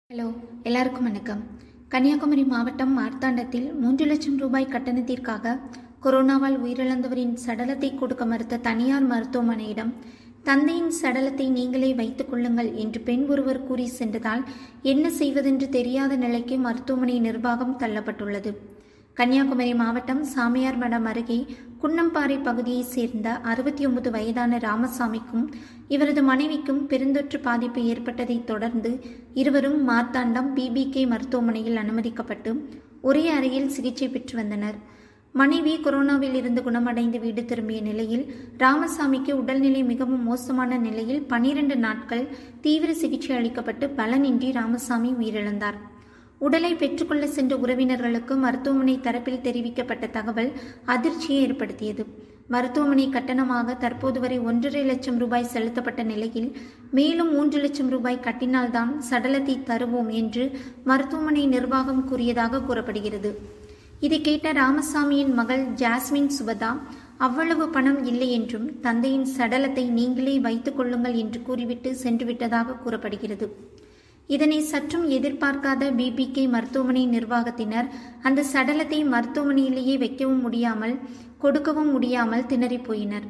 hello எல்லாருக்கும் வணக்கம் கன்னியாகுமரி மாவட்டம் மார்த்தாண்டத்தில் மூன்று லட்சம் ரூபாய் கட்டணத்திற்காக கொரோனாவால் உயிரிழந்தவரின் சடலத்தை கொடுக்க மறுத்த தனியார் மருத்துவமனையிடம் தந்தையின் சடலத்தை நீங்களே வைத்துக் கொள்ளுங்கள் என்று பெண் ஒருவர் கூறி சென்றதால் என்ன செய்வதென்று தெரியாத நிலைக்கு மருத்துவமனை நிர்வாகம் தள்ளப்பட்டுள்ளது கன்னியாகுமரி மாவட்டம் சாமியார் மடம் அருகே குன்னம்பாறை பகுதியைச் சேர்ந்த அறுபத்தி ஒன்பது வயதான ராமசாமிக்கும் இவரது மனைவிக்கும் பெருந்தொற்று பாதிப்பு ஏற்பட்டதைத் தொடர்ந்து இருவரும் மார்த்தாண்டம் பிபிகே மருத்துவமனையில் அனுமதிக்கப்பட்டு ஒரே அறையில் சிகிச்சை பெற்று வந்தனர் மனைவி கொரோனாவில் இருந்து குணமடைந்து வீடு திரும்பிய நிலையில் ராமசாமிக்கு உடல்நிலை மிகவும் மோசமான நிலையில் பனிரெண்டு நாட்கள் தீவிர சிகிச்சை அளிக்கப்பட்டு பலனின்றி ராமசாமி உயிரிழந்தார் உடலை பெற்றுக்கொள்ள சென்ற உறவினர்களுக்கு மருத்துவமனை தரப்பில் தெரிவிக்கப்பட்ட தகவல் அதிர்ச்சியை ஏற்படுத்தியது மருத்துவமனை கட்டணமாக தற்போது வரை ஒன்றரை லட்சம் ரூபாய் செலுத்தப்பட்ட நிலையில் மேலும் மூன்று லட்சம் ரூபாய் கட்டினால்தான் சடலத்தை தருவோம் என்று மருத்துவமனை நிர்வாகம் கூறியதாக கூறப்படுகிறது இதை கேட்ட ராமசாமியின் மகள் ஜாஸ்மின் சுபதா அவ்வளவு பணம் இல்லை என்றும் தந்தையின் சடலத்தை நீங்களே வைத்துக் கொள்ளுங்கள் என்று கூறிவிட்டு சென்றுவிட்டதாக கூறப்படுகிறது இதனை சற்றும் எதிர்பார்க்காத பிபிகே மருத்துவமனை நிர்வாகத்தினர் அந்த சடலத்தை மருத்துவமனையிலேயே வைக்கவும் முடியாமல் கொடுக்கவும் முடியாமல் திணறி போயினர்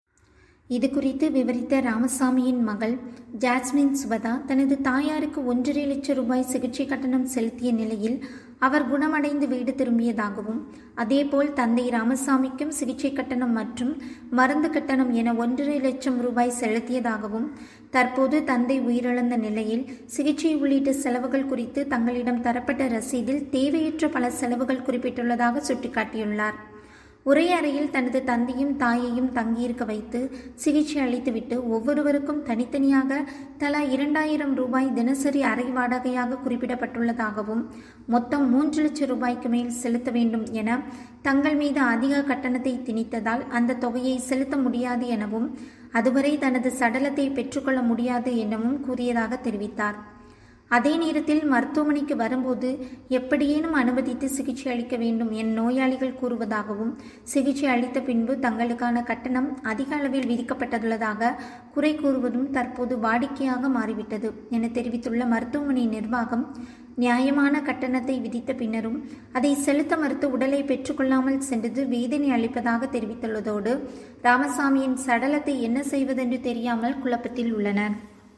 இது குறித்து விவரித்த ராமசாமியின் மகள் ஜாஸ்மின் சுபதா தனது தாயாருக்கு ஒன்றரை லட்சம் ரூபாய் சிகிச்சை கட்டணம் செலுத்திய நிலையில் அவர் குணமடைந்து வீடு திரும்பியதாகவும் அதேபோல் தந்தை ராமசாமிக்கும் சிகிச்சை கட்டணம் மற்றும் மருந்து கட்டணம் என ஒன்றரை லட்சம் ரூபாய் செலுத்தியதாகவும் தற்போது தந்தை உயிரிழந்த நிலையில் சிகிச்சை உள்ளிட்ட செலவுகள் குறித்து தங்களிடம் தரப்பட்ட ரசீதில் தேவையற்ற பல செலவுகள் குறிப்பிட்டுள்ளதாக சுட்டிக்காட்டியுள்ளார் ஒரே அறையில் தனது தந்தையும் தாயையும் தங்கியிருக்க வைத்து சிகிச்சை அளித்துவிட்டு ஒவ்வொருவருக்கும் தனித்தனியாக தலா இரண்டாயிரம் ரூபாய் தினசரி அறை வாடகையாக குறிப்பிடப்பட்டுள்ளதாகவும் மொத்தம் மூன்று லட்சம் ரூபாய்க்கு மேல் செலுத்த வேண்டும் என தங்கள் மீது அதிக கட்டணத்தை திணித்ததால் அந்த தொகையை செலுத்த முடியாது எனவும் அதுவரை தனது சடலத்தை பெற்றுக்கொள்ள முடியாது எனவும் கூறியதாக தெரிவித்தார் அதே நேரத்தில் மருத்துவமனைக்கு வரும்போது எப்படியேனும் அனுமதித்து சிகிச்சை அளிக்க வேண்டும் என் நோயாளிகள் கூறுவதாகவும் சிகிச்சை அளித்த பின்பு தங்களுக்கான கட்டணம் அதிக அளவில் விதிக்கப்பட்டுள்ளதாக குறை கூறுவதும் தற்போது வாடிக்கையாக மாறிவிட்டது என தெரிவித்துள்ள மருத்துவமனை நிர்வாகம் நியாயமான கட்டணத்தை விதித்த பின்னரும் அதை செலுத்த மறுத்து உடலை பெற்றுக்கொள்ளாமல் சென்றது வேதனை அளிப்பதாக தெரிவித்துள்ளதோடு ராமசாமியின் சடலத்தை என்ன செய்வதென்று தெரியாமல் குழப்பத்தில் உள்ளனர்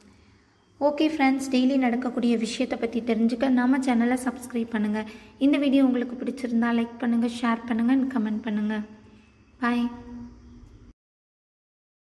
ஓகே ஃப்ரெண்ட்ஸ் டெய்லி நடக்கக்கூடிய விஷயத்தை பற்றி தெரிஞ்சுக்க நம்ம சேனலை சப்ஸ்கிரைப் பண்ணுங்கள் இந்த வீடியோ உங்களுக்கு பிடிச்சிருந்தா லைக் பண்ணுங்கள் ஷேர் பண்ணுங்கள் கமெண்ட் பண்ணுங்கள் பாய்